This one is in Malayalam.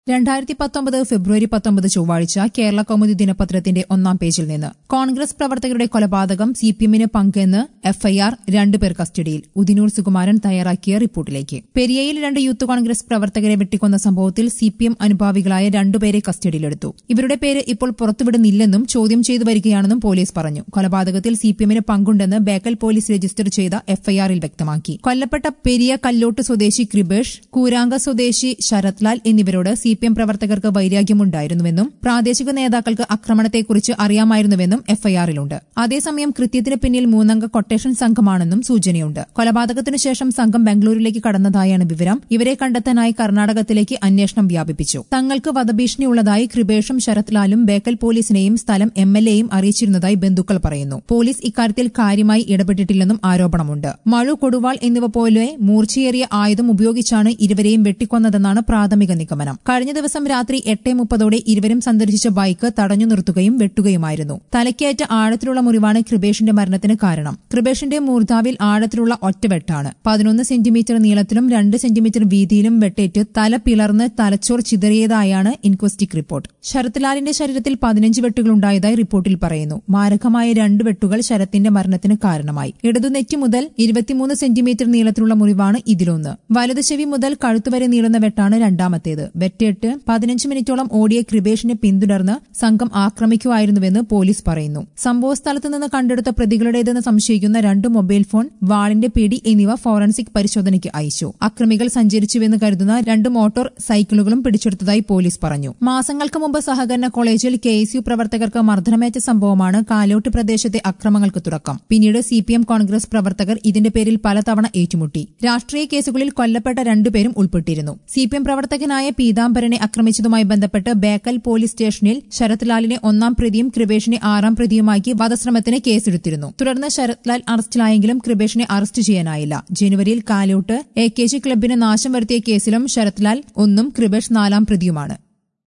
രണ്ടായിരത്തി പത്തൊമ്പത് ഫെബ്രുവരി പത്തൊമ്പത് ചൊവ്വാഴ്ച കേരള കൗമുദി ദിനപത്രത്തിന്റെ ഒന്നാം പേജിൽ നിന്ന് കോൺഗ്രസ് പ്രവർത്തകരുടെ കൊലപാതകം സിപിഎമ്മിന് പങ്കെന്ന് എഫ്ഐആർ രണ്ടുപേർ കസ്റ്റഡിയിൽ ഉദിനൂർ സുകുമാരൻ തയ്യാറാക്കിയ റിപ്പോർട്ടിലേക്ക് പെരിയയിൽ രണ്ട് യൂത്ത് കോൺഗ്രസ് പ്രവർത്തകരെ വെട്ടിക്കൊന്ന സംഭവത്തിൽ സിപിഎം അനുഭാവികളായ രണ്ടുപേരെ കസ്റ്റഡിയിലെടുത്തു ഇവരുടെ പേര് ഇപ്പോൾ പുറത്തുവിടുന്നില്ലെന്നും ചോദ്യം ചെയ്തു വരികയാണെന്നും പോലീസ് പറഞ്ഞു കൊലപാതകത്തിൽ സിപിഎമ്മിന് പങ്കുണ്ടെന്ന് ബേക്കൽ പോലീസ് രജിസ്റ്റർ ചെയ്ത എഫ്ഐആറിൽ വ്യക്തമാക്കി കൊല്ലപ്പെട്ട പെരിയ കല്ലോട്ട് സ്വദേശി കൃപേഷ് കൂരാങ്ക സ്വദേശി ശരത്ലാൽ എന്നിവരോട് സിപിഎം പ്രവർത്തകർക്ക് വൈരാഗ്യമുണ്ടായിരുന്നുവെന്നും പ്രാദേശിക നേതാക്കൾക്ക് ആക്രമണത്തെക്കുറിച്ച് അറിയാമായിരുന്നുവെന്നും എഫ്ഐആറിലുണ്ട് അതേസമയം കൃത്യത്തിന് പിന്നിൽ മൂന്നംഗ കൊട്ടേഷൻ സംഘമാണെന്നും സൂചനയുണ്ട് കൊലപാതകത്തിനു ശേഷം സംഘം ബംഗളൂരുവിലേക്ക് കടന്നതായാണ് വിവരം ഇവരെ കണ്ടെത്താനായി കർണാടകത്തിലേക്ക് അന്വേഷണം വ്യാപിപ്പിച്ചു തങ്ങൾക്ക് വധഭീഷണിയുള്ളതായി കൃപേഷും ശരത്ലാലും ബേക്കൽ പോലീസിനെയും സ്ഥലം എം എൽ എയും അറിയിച്ചിരുന്നതായി ബന്ധുക്കൾ പറയുന്നു പോലീസ് ഇക്കാര്യത്തിൽ കാര്യമായി ഇടപെട്ടിട്ടില്ലെന്നും ആരോപണമുണ്ട് മഴു കൊടുവാൾ എന്നിവ പോലെ മൂർച്ചയേറിയ ആയുധം ഉപയോഗിച്ചാണ് ഇരുവരെയും വെട്ടിക്കൊന്നതെന്നാണ് പ്രാഥമിക നിഗമനം കഴിഞ്ഞ ദിവസം രാത്രി എട്ട് മുപ്പതോടെ ഇരുവരും സന്ദർശിച്ച ബൈക്ക് തടഞ്ഞു നിർത്തുകയും വെട്ടുകയുമായിരുന്നു തലയ്ക്കേറ്റ ആഴത്തിലുള്ള മുറിവാണ് കൃപേഷിന്റെ മരണത്തിന് കാരണം കൃപേഷിന്റെ മൂർധാവിൽ ആഴത്തിലുള്ള ഒറ്റവെട്ടാണ് പതിനൊന്ന് സെന്റിമീറ്റർ നീളത്തിലും രണ്ട് സെന്റിമീറ്റർ വീതിയിലും വെട്ടേറ്റ് തല പിളർന്ന് തലച്ചോർ ചിതറിയതായാണ് ഇൻക്വസ്റ്റിക് റിപ്പോർട്ട് ശരത്ലാലിന്റെ ശരീരത്തിൽ പതിനഞ്ച് വെട്ടുകളുണ്ടായതായി റിപ്പോർട്ടിൽ പറയുന്നു മാരകമായ രണ്ട് വെട്ടുകൾ ശരത്തിന്റെ മരണത്തിന് കാരണമായി ഇടതുനെറ്റി മുതൽ ഇരുപത്തിമൂന്ന് സെന്റിമീറ്റർ നീളത്തിലുള്ള മുറിവാണ് ഇതിലൊന്ന് വലതു ചെവി മുതൽ കഴുത്തുവരെ നീളുന്ന വെട്ടാണ് രണ്ടാമത്തേത് വെട്ടേറ്റ് പതിനഞ്ച് മിനിറ്റോളം ഓടിയ കൃപേഷിനെ പിന്തുടർന്ന് സംഘം ആക്രമിക്കുമായിരുന്നുവെന്ന് പോലീസ് പറയുന്നു സംഭവസ്ഥലത്ത് നിന്ന് കണ്ടെടുത്ത പ്രതികളുടേതെന്ന് സംശയിക്കുന്ന രണ്ട് മൊബൈൽ ഫോൺ വാളിന്റെ പിടി എന്നിവ ഫോറൻസിക് പരിശോധനയ്ക്ക് അയച്ചു അക്രമികൾ സഞ്ചരിച്ചുവെന്ന് കരുതുന്ന രണ്ട് മോട്ടോർ സൈക്കിളുകളും പിടിച്ചെടുത്തതായി പോലീസ് പറഞ്ഞു മാസങ്ങൾക്ക് മുമ്പ് സഹകരണ കോളേജിൽ കെ എസ് യു പ്രവർത്തകർക്ക് മർദ്ദനമേറ്റ സംഭവമാണ് കാലോട്ട് പ്രദേശത്തെ അക്രമങ്ങൾക്ക് തുടക്കം പിന്നീട് സിപിഎം കോൺഗ്രസ് പ്രവർത്തകർ ഇതിന്റെ പേരിൽ പലതവണ ഏറ്റുമുട്ടി രാഷ്ട്രീയ കേസുകളിൽ കൊല്ലപ്പെട്ട രണ്ടുപേരും ഉൾപ്പെട്ടിരുന്നു സിപിഎം പ്രവർത്തകനായ പീതാംബരനെ ആക്രമിച്ചതുമായി ബന്ധപ്പെട്ട് ബേക്കൽ പോലീസ് സ്റ്റേഷനിൽ ശരത്ലാലിനെ ഒന്നാം പ്രതിയും കൃപേഷിനെ ആറാം പ്രതിയുമാക്കി വധശ്രമത്തിന് കേസെടുത്തിരുന്നു തുടർന്ന് ശരത്ലാൽ അറസ്റ്റിലായെങ്കിലും കൃപേഷിനെ അറസ്റ്റ് ചെയ്യാനായില്ല ജനുവരിയിൽ കാലോട്ട് എ കെ ജി ക്ലബിന് നാശം വരുത്തിയ കേസിലും ശരത്ലാൽ ഒന്നും കൃപേഷ് നാലാം പ്രതിയുമാണ്